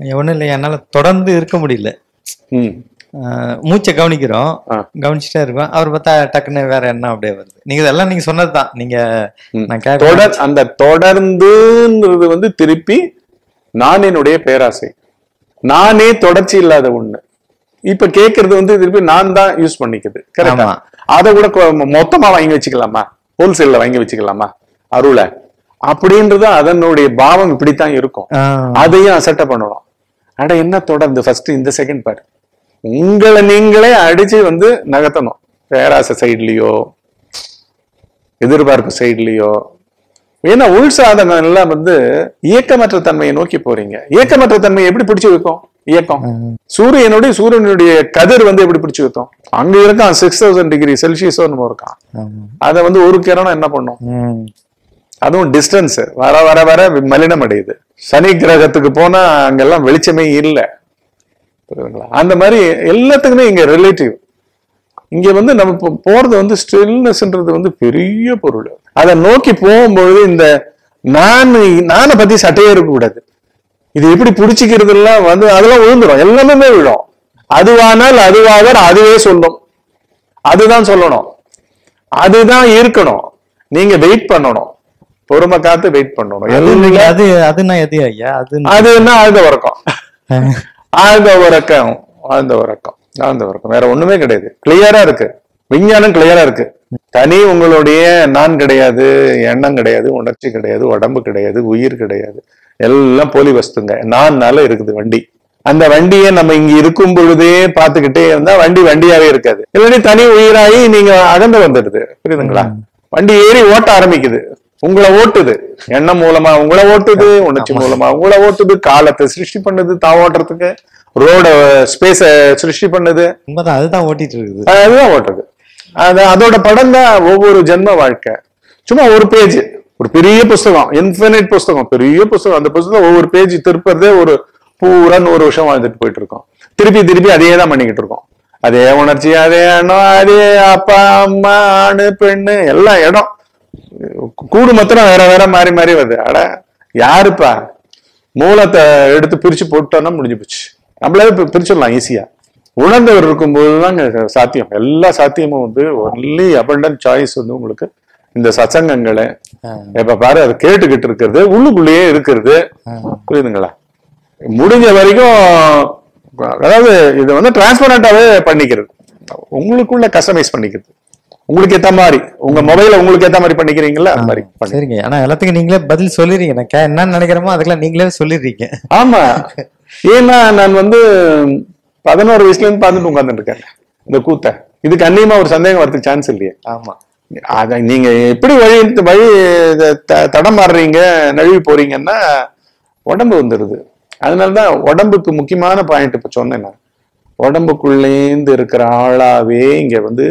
ஒன்றும் இல்லை என்னால தொடர்ந்து இருக்க முடியல ம் ஆஹ் மூச்சை கவனிக்கிறோம் ஆ. கவனிச்சுட்டே இருக்கோம் அவர் பார்த்தா டக்குன்னு வேற என்ன அப்படியே வருது நீங்க இதெல்லாம் நீங்க சொன்னதுதான் நீங்க ம். நான் கேட்க தொடர் அந்த தொடர்ந்துன்றது வந்து திருப்பி நானினுடைய பேராசை நானே தொடர்ச்சி இல்லாத ஒண்ணு இப்ப கேக்குறது வந்து திருப்பி நான் தான் யூஸ் பண்ணிக்குது கரெக்டா ஆமா. அதை கூட கொ- மொத்தமா வாங்கி வச்சுக்கலாமா ஹோல்சேல்ல வாங்கி வச்சுக்கலாமா அருளை அப்படின்றது அதனுடைய பாவம் இப்படித்தான் இருக்கும் ஆஹ் அதையும் அசட்டை பண்ணணும் அட என்ன தொடர்ந்து ஃபர்ஸ்ட் இந்த செகண்ட் பாரு உங்களை நீங்களே அடிச்சு வந்து நகர்த்தணும் பேராசை சைட்லயோ எதிர்பார்ப்பு சைட்லயோ ஏன்னா உள் சாதனம் எல்லாம் வந்து இயக்கமற்ற தன்மையை நோக்கி போறீங்க இயக்கமற்ற தன்மையை எப்படி பிடிச்சு வைக்கும் இயக்கம் சூரியனுடைய சூரியனுடைய கதிர் வந்து எப்படி பிடிச்சு வைக்கும் அங்க இருக்கான் சிக்ஸ் தௌசண்ட் டிகிரி செல்சியஸ் இருக்கான் ஆமா. அதை வந்து ஒரு கிரணம் என்ன பண்ணும் ம். அதுவும் டிஸ்டன்ஸ் வர வர வர மலினம் அடையுது சனி கிரகத்துக்கு போனா அங்கெல்லாம் வெளிச்சமே இல்லை புரியுதுங்களா அந்த மாதிரி எல்லாத்துக்குமே இங்க ரிலேட்டிவ் இங்க வந்து நம்ம இப்போ போறது வந்து ஸ்டில்னஸ்ன்றது வந்து பெரிய பொருள் அதை நோக்கி போகும்பொழுது இந்த நான் நானை பத்தி சட்டையே இருக்கக்கூடாது இது எப்படி பிடிச்சிக்கிறது எல்லாம் வந்து அதெல்லாம் விழுந்துடும் எல்லாமே விழும் அதுவானால் அதுவாக அதுவே சொல்லும் அதுதான் சொல்லணும் அதுதான் இருக்கணும் நீங்க வெயிட் பண்ணணும் பொறுமை காத்து வெயிட் பண்ணணும் அது எல்லாம் நீங்க அது அதுனா எது ஐயா அது அது என்ன ஆழ்ந்த உறக்கம் ஆழ்ந்த உறக்கம் ஆழ்ந்த உறக்கம் ஆழ்ந்த உறக்கம் வேற ஒண்ணுமே கிடையாது கிளியரா இருக்கு விஞ்ஞானம் கிளியரா இருக்கு தனி உங்களுடைய நான் கிடையாது எண்ணம் கிடையாது உணர்ச்சி கிடையாது உடம்பு கிடையாது உயிர் கிடையாது எல்லாம் போலி வஸ்துங்க நான்னால இருக்குது வண்டி அந்த வண்டியை நம்ம இங்க இருக்கும் பொழுதே பார்த்துக்கிட்டே இருந்தா வண்டி வண்டியாவே இருக்காது இல்லாட்டி தனி உயிராகி நீங்க அகந்து வந்துடுது புரியுதுங்களா வண்டி ஏறி ஓட்ட ஆரம்பிக்குது உங்களை ஓட்டுது எண்ணம் மூலமா உங்களை ஓட்டுது உணர்ச்சி மூலமா உங்களை ஓட்டுது காலத்தை சிருஷ்டி பண்ணுது தான் ஓட்டுறதுக்கு ரோட ஸ்பேஸ சிருஷ்டி பண்ணுது உண்மைதான் அதுதான் ஓட்டிட்டு இருக்குது அதுதான் ஓட்டுறது அது அதோட படம் தான் ஒவ்வொரு ஜென்ம வாழ்க்கை சும்மா ஒரு பேஜ் ஒரு பெரிய புஸ்தகம் இன்ஃபினிட் புஸ்தகம் பெரிய புஸ்தகம் அந்த புஸ்தகம் ஒவ்வொரு பேஜ் திருப்புறதே ஒரு பூரா நூறு வருஷம் வாழ்ந்துட்டு போயிட்டு இருக்கோம் திருப்பி திருப்பி அதே தான் பண்ணிக்கிட்டு இருக்கோம் அதே உணர்ச்சி அதே எண்ணம் அதே அப்பா அம்மா ஆணு பெண்ணு எல்லா இடம் கூடு மாத்திரம் வேற வேற மாறி மாறி வருது அட யாருப்பா மூலத்தை எடுத்து பிரிச்சு போட்டோம்னா முடிஞ்சு போச்சு நம்மளே பி- பிரிச்சிடலாம் ஈஸியா உணர்ந்தவர் இருக்கும்போது தாங்க சாத்தியம் எல்லா சாத்தியமும் வந்து ஒன்லி abundant சாய்ஸ் வந்து உங்களுக்கு இந்த சச்சங்கங்களை எப்ப பாரு அதை கேட்டுக்கிட்டு இருக்கிறது உள்ளுக்குள்ளேயே இருக்கிறது புரியுதுங்களா முடிஞ்ச வரைக்கும் அதாவது இது வந்து டிரான்ஸ்பரண்டாவே பண்ணிக்கிறது உங்களுக்குள்ள கஸ்டமைஸ் பண்ணிக்கிறது உங்களுக்கு ஏத்த மாதிரி உங்க மொபைல உங்களுக்கு ஏத்த மாதிரி பண்ணிக்கிறீங்களா அது மாதிரி பண்ணி சரிங்க ஆனா எல்லாத்துக்கும் நீங்களே பதில் சொல்லிடுறீங்க நான் கே- என்ன நினைக்கிறோமோ அதுக்கெல்லாம் நீங்களே சொல்லிடுறீங்க ஆமா ஏன்னா நான் வந்து பதினோரு வயசுல இருந்து பார்த்துட்டு உட்கார்ந்துட்டு இருக்கேன் இந்த கூத்த இதுக்கு அந்நியமா ஒரு சந்தேகம் வரதுக்கு சான்ஸ் இல்லையே ஆமா அத நீங்க எப்படி வழி வழி த- த- தடம் மாறுறீங்க நழுவி போறீங்கன்னா உடம்பு வந்துடுது அதனாலதான் உடம்புக்கு முக்கியமான பாயிண்ட் இப்ப சொன்னேன் நான் உடம்புக்குள்ளேந்து இருக்கிற ஆளாவே இங்க வந்து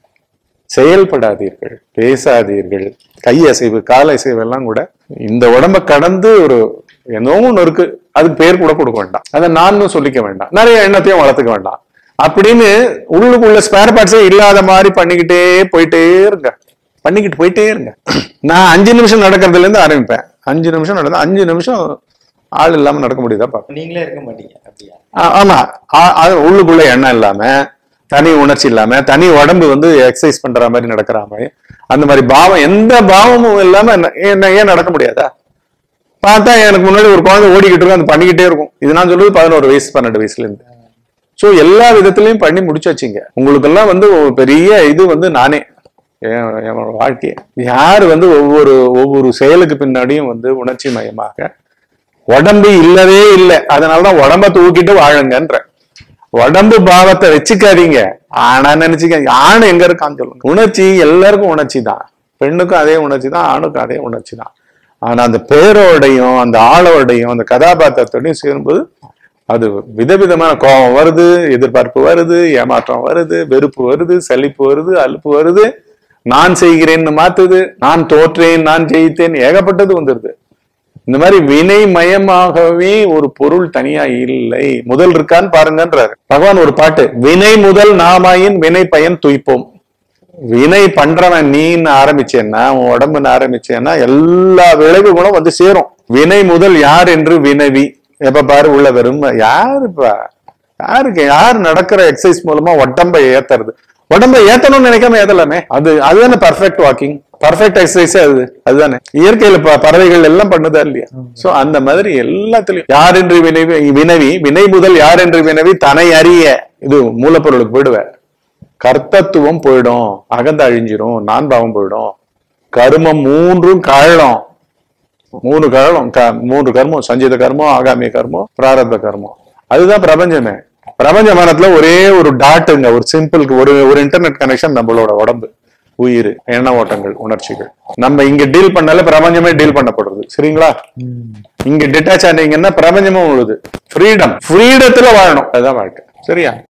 செயல்படாதீர்கள் பேசாதீர்கள் கை அசைவு கால் அசைவு எல்லாம் கூட இந்த உடம்ப கடந்து ஒரு ஏதோ ஒண்ணு இருக்கு அதுக்கு பேர் கூட கொடுக்க வேண்டாம் அதை நானும் சொல்லிக்க வேண்டாம் நிறைய எண்ணத்தையும் வளர்த்துக்க வேண்டாம் அப்படின்னு உள்ளுக்குள்ள ஸ்பேர் பார்ட்ஸே இல்லாத மாதிரி பண்ணிக்கிட்டே போயிட்டே இருங்க பண்ணிக்கிட்டு போயிட்டே இருங்க நான் அஞ்சு நிமிஷம் நடக்கிறதுல இருந்து ஆரம்பிப்பேன் அஞ்சு நிமிஷம் நடந்தா அஞ்சு நிமிஷம் ஆள் இல்லாம நடக்க முடியுதா பாப்பேன் நீங்களே இருக்க மாட்டீங்க அப்படியா ஆ- ஆமா ஆ- அது உள்ளுக்குள்ள எண்ணம் இல்லாம தனி உணர்ச்சி இல்லாம தனி உடம்பு வந்து எக்ஸசைஸ் பண்ற மாதிரி நடக்கிற மாதிரி அந்த மாதிரி பாவம் எந்த பாவமும் இல்லாம என்ன- என்ன ஏன் நடக்க முடியாதா பார்த்தா எனக்கு முன்னாடி ஒரு குழந்தை ஓடிக்கிட்டு இருக்கும் அது பண்ணிக்கிட்டே இருக்கும் இது நான் சொல்றது பதினோரு வயசு பன்னெண்டு வயசுல இருந்து சோ எல்லா விதத்திலையும் பண்ணி முடிச்சாச்சுங்க உங்களுக்கெல்லாம் வந்து ஒரு பெரிய இது வந்து நானே என் என்னோட வாழ்க்கைய யார் வந்து ஒவ்வொரு ஒவ்வொரு செயலுக்கு பின்னாடியும் வந்து உணர்ச்சி மயமாக உடம்பு இல்லவே இல்லை அதனாலதான் உடம்ப தூக்கிட்டு வாழுங்கன்ற உடம்பு பாவத்தை வச்சுக்காதீங்க ஆனா நினைச்சுக்க ஆண் எங்க இருக்கான்னு சொல்லுங்க உணர்ச்சி எல்லாருக்கும் உணர்ச்சி தான் பெண்ணுக்கும் அதே உணர்ச்சி தான் ஆணுக்கும் அதே உணர்ச்சி தான் ஆனா அந்த பேரோடையும் அந்த ஆளோடையும் அந்த கதாபாத்திரத்தோடையும் சேரும்போது அது விதவிதமான கோபம் வருது எதிர்பார்ப்பு வருது ஏமாற்றம் வருது வெறுப்பு வருது சலிப்பு வருது அலுப்பு வருது நான் செய்கிறேன்னு மாத்துது நான் தோற்றேன் நான் ஜெயித்தேன் ஏகப்பட்டது வந்துருது இந்த மாதிரி வினை மயமாகவே ஒரு பொருள் தனியா இல்லை முதல் இருக்கான்னு பாருங்கன்றாரு பகவான் ஒரு பாட்டு வினை முதல் நாமாயின் வினை பயன் துய்ப்போம் வினை பண்றவன் நீன்னு ஆரம்பிச்சேன்னா உன் உடம்புன்னு ஆரம்பிச்சேன்னா எல்லா விளைவுகளும் வந்து சேரும் வினை முதல் யார் என்று வினவி எப்ப பாரு உள்ள வெறும் யாருப்பா யாருக்கு யார் நடக்கிற எக்ஸசைஸ் மூலமா உடம்பை ஏத்துறது உடம்பை ஏத்தணும்னு நினைக்காம ஏத்தலாமே அது அதுதானே பர்ஃபெக்ட் வாக்கிங் பர்ஃபெக்ட் எக்ஸசைஸே அது அதுதானே இயற்கையில ப- பறவைகள் எல்லாம் பண்ணுதா இல்லையா சோ அந்த மாதிரி எல்லாத்துலயும் யார் என்று வினைவி வினவி வினை முதல் யார் என்று வினவி தனை அறிய இது மூலப்பொருளுக்கு போயிடுவேன் கர்த்தத்துவம் போயிடும் அகந்த அழிஞ்சிரும் நான் பாவம் போயிடும் கருமம் மூன்றும் கழலம் மூணு கழலம் க- மூன்று கர்மம் சஞ்சித கர்மம் ஆகாமிய கர்மம் பிராரப்த கர்மம் அதுதான் பிரபஞ்சமே பிரபஞ்ச மனத்துல ஒரே ஒரு டாட்டுங்க ஒரு சிம்பிளுக்கு ஒரு ஒரு இன்டர்நெட் கனெக்ஷன் நம்மளோட உடம்பு உயிர் எண்ண ஓட்டங்கள் உணர்ச்சிகள் நம்ம இங்க டீல் பண்ணால பிரபஞ்சமே டீல் பண்ணப்படுறது சரிங்களா இங்க டிட்டாச் ஆனீங்கன்னா பிரபஞ்சமும் உழுது ஃப்ரீடம் ஃப்ரீடத்துல வாழணும் அதுதான் வாழ்க்கை சரியா